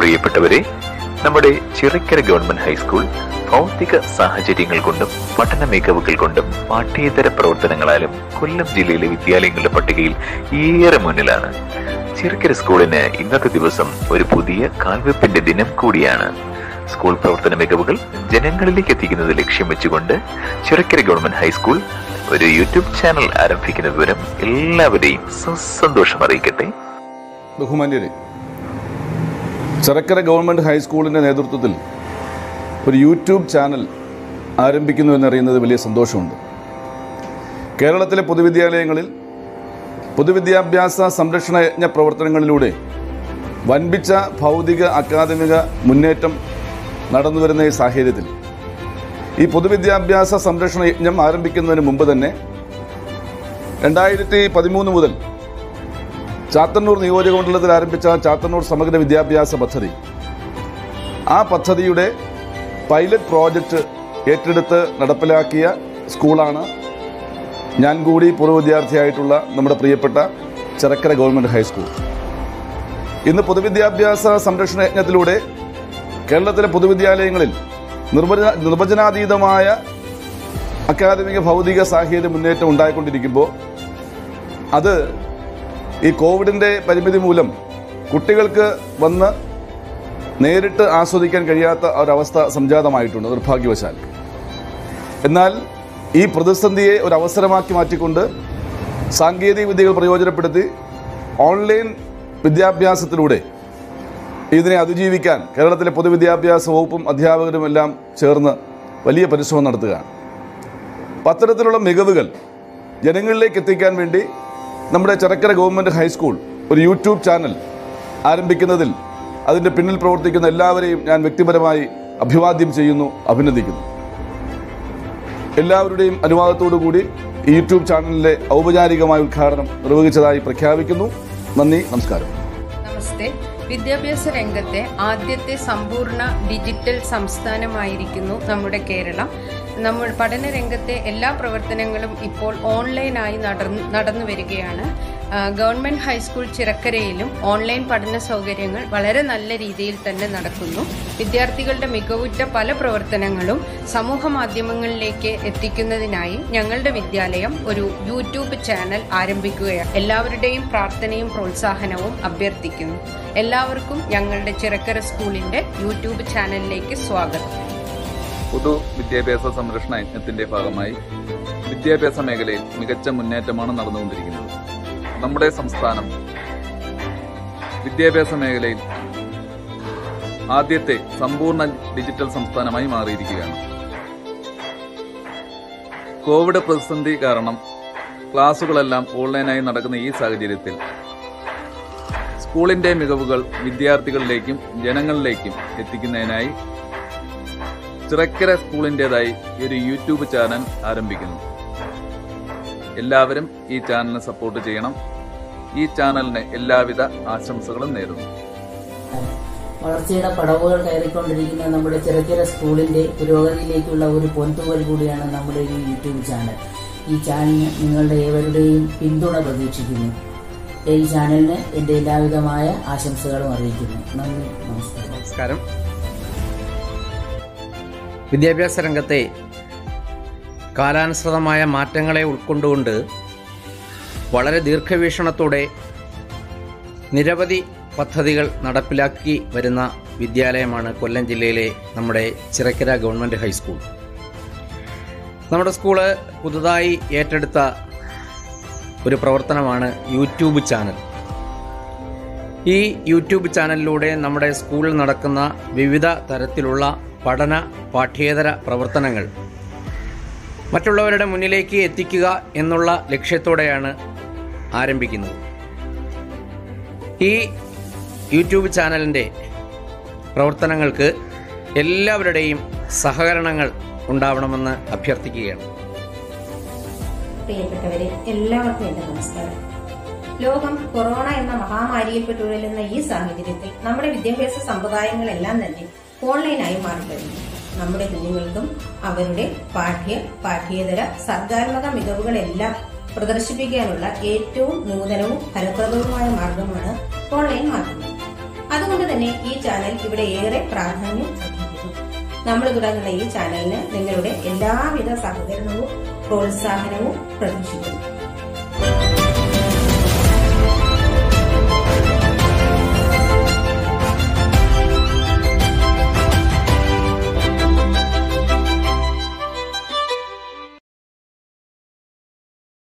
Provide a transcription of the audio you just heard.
പ്രിയപ്പെട്ടവരെ നമ്മുടെ Chirakkara government high school ഭൗതിക സാഹചര്യങ്ങൾ കൊണ്ടും പഠന മികവുകൾ കൊണ്ടും പാഠ്യേതര പ്രവർത്തനങ്ങളാലും കൊല്ലം ജില്ലയിലെ വിദ്യാലയങ്ങളുടെ പട്ടികയിൽ ഏറെ മുന്നിലാണ് ചിറക്കര സ്കൂളിന് ഇന്നത്തെ ദിവസം ഒരു പുതിയ കാൽവെപ്പിന്റെ ദിനം കൂടിയാണ് സ്കൂൾ പ്രവർത്തന മികവുകൾ ജനങ്ങളിലേക്ക് എത്തിക്കുന്നത് ലക്ഷ്യം വെച്ചുകൊണ്ട് ചിറക്കര ഗവൺമെന്റ് ഹൈസ്കൂൾ ഒരു യൂട്യൂബ് ചാനൽ ആരംഭിക്കുന്ന വിവരം എല്ലാവരെയും സന്തോഷം അറിയിക്കട്ടെ ബഹുമാന്യരെ ചിറക്കര ഗവൺമെൻറ് ഹൈസ്കൂളിൻ്റെ നേതൃത്വത്തിൽ ഒരു യൂട്യൂബ് ചാനൽ ആരംഭിക്കുന്നു എന്നറിയുന്നത് വലിയ സന്തോഷമുണ്ട് കേരളത്തിലെ പൊതുവിദ്യാലയങ്ങളിൽ പൊതുവിദ്യാഭ്യാസ സംരക്ഷണ യജ്ഞ പ്രവർത്തനങ്ങളിലൂടെ വൻപിച്ച ഭൗതിക അക്കാദമിക മുന്നേറ്റം നടന്നു വരുന്ന ഈ സാഹചര്യത്തിൽ ഈ പൊതുവിദ്യാഭ്യാസ സംരക്ഷണ യജ്ഞം ആരംഭിക്കുന്നതിന് മുമ്പ് തന്നെ രണ്ടായിരത്തി പതിമൂന്ന് മുതൽ ചാത്തന്നൂർ നിയോജകമണ്ഡലത്തിൽ ആരംഭിച്ച ചാത്തന്നൂർ സമഗ്ര വിദ്യാഭ്യാസ പദ്ധതി ആ പദ്ധതിയുടെ പൈലറ്റ് പ്രോജക്റ്റ് ഏറ്റെടുത്ത് നടപ്പിലാക്കിയ സ്കൂളാണ് ഞാൻ കൂടി പൂർവ്വ വിദ്യാർത്ഥിയായിട്ടുള്ള നമ്മുടെ പ്രിയപ്പെട്ട ചിറക്കര ഗവൺമെൻറ് ഹൈസ്കൂൾ ഇന്ന് പൊതുവിദ്യാഭ്യാസ സംരക്ഷണ യജ്ഞത്തിലൂടെ കേരളത്തിലെ പൊതുവിദ്യാലയങ്ങളിൽ നിർവചന നിർവചനാതീതമായ അക്കാദമിക ഭൗതിക സാഹചര്യ മുന്നേറ്റം ഉണ്ടായിക്കൊണ്ടിരിക്കുമ്പോൾ അത് ഈ കോവിഡിൻ്റെ പരിമിതി മൂലം കുട്ടികൾക്ക് വന്ന് നേരിട്ട് ആസ്വദിക്കാൻ കഴിയാത്ത ഒരവസ്ഥ സംജാതമായിട്ടുണ്ട് നിർഭാഗ്യവശാൽ എന്നാൽ ഈ പ്രതിസന്ധിയെ ഒരു അവസരമാക്കി മാറ്റിക്കൊണ്ട് സാങ്കേതിക വിദ്യകൾ പ്രയോജനപ്പെടുത്തി ഓൺലൈൻ വിദ്യാഭ്യാസത്തിലൂടെ ഇതിനെ അതിജീവിക്കാൻ കേരളത്തിലെ പൊതുവിദ്യാഭ്യാസ വകുപ്പും അധ്യാപകരും എല്ലാം ചേർന്ന് വലിയ പരിശ്രമം നടത്തുകയാണ് പത്തരത്തിലുള്ള മികവുകൾ ജനങ്ങളിലേക്ക് എത്തിക്കാൻ വേണ്ടി നമ്മുടെ ചിറക്കര ഗവൺമെൻറ് ഹൈസ്കൂൾ ഒരു യൂട്യൂബ് ചാനൽ ആരംഭിക്കുന്നതിൽ അതിൻ്റെ പിന്നിൽ പ്രവർത്തിക്കുന്ന എല്ലാവരെയും ഞാൻ വ്യക്തിപരമായി അഭിവാദ്യം ചെയ്യുന്നു അഭിനന്ദിക്കുന്നു എല്ലാവരുടെയും അനുവാദത്തോടു കൂടി ഈ യൂട്യൂബ് ചാനലിലെ ഔപചാരികമായ ഉദ്ഘാടനം നിർവഹിച്ചതായി പ്രഖ്യാപിക്കുന്നു നന്ദി നമസ്കാരം നമസ്തേ വിദ്യാഭ്യാസ രംഗത്തെ ആദ്യത്തെ സമ്പൂർണ്ണ ഡിജിറ്റൽ സംസ്ഥാനമായിരിക്കുന്നു നമ്മുടെ കേരളം നമ്മൾ പഠന രംഗത്തെ എല്ലാ പ്രവർത്തനങ്ങളും ഇപ്പോൾ ഓൺലൈനായി നടന്നു നടന്നു വരികയാണ് ആ, ഗവൺമെന്റ് ഹൈസ്കൂൾ ചിറക്കരയിലും ഓൺലൈൻ പഠന സൗകര്യങ്ങൾ വളരെ നല്ല രീതിയിൽ തന്നെ നടക്കുന്നു വിദ്യാർത്ഥികളുടെ മികവുറ്റ പല പ്രവർത്തനങ്ങളും സമൂഹ മാധ്യമങ്ങളിലേക്ക് എത്തിക്കുന്നതിനായി ഞങ്ങളുടെ വിദ്യാലയം ഒരു യൂട്യൂബ് ചാനൽ ആരംഭിക്കുകയാണ് എല്ലാവരുടെയും പ്രാർത്ഥനയും പ്രോത്സാഹനവും അഭ്യർത്ഥിക്കുന്നു എല്ലാവർക്കും ഞങ്ങളുടെ ചിറക്കര സ്കൂളിന്റെ യൂട്യൂബ് ചാനലിലേക്ക് സ്വാഗതം പൊതു വിദ്യാഭ്യാസ സംരക്ഷണ യജ്ഞത്തിന്റെ ഭാഗമായി വിദ്യാഭ്യാസ മേഖലയിൽ മികച്ച മുന്നേറ്റമാണ് നടന്നുകൊണ്ടിരിക്കുന്നത് നമ്മുടെ സംസ്ഥാനം വിദ്യാഭ്യാസ മേഖലയിൽ ആദ്യത്തെ സമ്പൂർണ്ണ ഡിജിറ്റൽ സംസ്ഥാനമായി മാറിയിരിക്കുകയാണ് കോവിഡ് പ്രതിസന്ധി കാരണം ക്ലാസുകളെല്ലാം ഓൺലൈനായി നടക്കുന്ന ഈ സാഹചര്യത്തിൽ സ്കൂളിന്റെ മികവുകൾ വിദ്യാർത്ഥികളിലേക്കും ജനങ്ങളിലേക്കും എത്തിക്കുന്നതിനായി ചിറക്കര സ്കൂളിൻ്റെതായി ഒരു യൂട്യൂബ് ചാനൽ ആരംഭിക്കുന്നു എല്ലാവരും ഈ ചാനലിനെ സപ്പോർട്ട് ചെയ്യണം ഈ ചാനലിന് എല്ലാവിധ ആശംസകളും നേരുന്നു വളർച്ചയുടെ പടവുകൾ കയറിക്കൊണ്ടിരിക്കുന്ന നമ്മുടെ ചെറുച്ചിറ സ്കൂളിന്റെ പുരോഗതിയിലേക്കുള്ള ഒരു പൊൻതൂവൽ കൂടിയാണ് നമ്മുടെ ഈ യൂട്യൂബ് ചാനൽ ഈ ചാനലിന് നിങ്ങളുടെ ഏവരുടെയും പിന്തുണ പ്രതീക്ഷിക്കുന്നു ഈ ചാനലിന് എന്റെ എല്ലാവിധമായ ആശംസകളും അറിയിക്കുന്നു നന്ദി നമസ്കാരം നമസ്കാരം വിദ്യാഭ്യാസ രംഗത്തെ കാലാനുസൃതമായ മാറ്റങ്ങളെ ഉൾക്കൊണ്ടുകൊണ്ട് വളരെ ദീർഘവീക്ഷണത്തോടെ നിരവധി പദ്ധതികൾ നടപ്പിലാക്കി വരുന്ന വിദ്യാലയമാണ് കൊല്ലം ജില്ലയിലെ നമ്മുടെ ചിറക്കര ഗവൺമെൻറ് ഹൈസ്കൂൾ നമ്മുടെ സ്കൂള് പുതുതായി ഏറ്റെടുത്ത ഒരു പ്രവർത്തനമാണ് യൂട്യൂബ് ചാനൽ ഈ യൂട്യൂബ് ചാനലിലൂടെ നമ്മുടെ സ്കൂളിൽ നടക്കുന്ന വിവിധ തരത്തിലുള്ള പഠന പാഠ്യേതര പ്രവർത്തനങ്ങൾ മറ്റുള്ളവരുടെ മുന്നിലേക്ക് എത്തിക്കുക എന്നുള്ള ലക്ഷ്യത്തോടെയാണ് ആരംഭിക്കുന്നത് ഈ യൂട്യൂബ് ചാനലിൻ്റെ പ്രവർത്തനങ്ങൾക്ക് എല്ലാവരുടെയും സഹകരണങ്ങൾ ഉണ്ടാവണമെന്ന് അഭ്യർത്ഥിക്കുകയാണ് പ്രിയപ്പെട്ടവരെ എല്ലാവർക്കും എന്റെ നമസ്കാരം ലോകം കൊറോണ എന്ന മഹാമാരിയിൽ പെട്ടുഴലുന്ന ഈ സാഹചര്യത്തിൽ നമ്മുടെ വിദ്യാഭ്യാസ സമ്പ്രദായങ്ങളെല്ലാം തന്നെ ഓൺലൈനായി മാറിക്കഴിഞ്ഞു നമ്മുടെ കുഞ്ഞുങ്ങൾക്കും അവരുടെ പാഠ്യ പാഠ്യേതര സർഗാത്മക മികവുകളെല്ലാം പ്രദർശിപ്പിക്കാനുള്ള ഏറ്റവും നൂതനവും ഫലപ്രദവുമായ മാർഗമാണ് ഓൺലൈൻ മാധ്യമം അതുകൊണ്ട് തന്നെ ഈ ചാനൽ ഇവിടെ ഏറെ പ്രാധാന്യം അർഹിക്കുന്നു നമ്മൾ തുടങ്ങുന്ന ഈ ചാനലിന് നിങ്ങളുടെ എല്ലാവിധ സഹകരണവും പ്രോത്സാഹനവും പ്രതീക്ഷിക്കുന്നു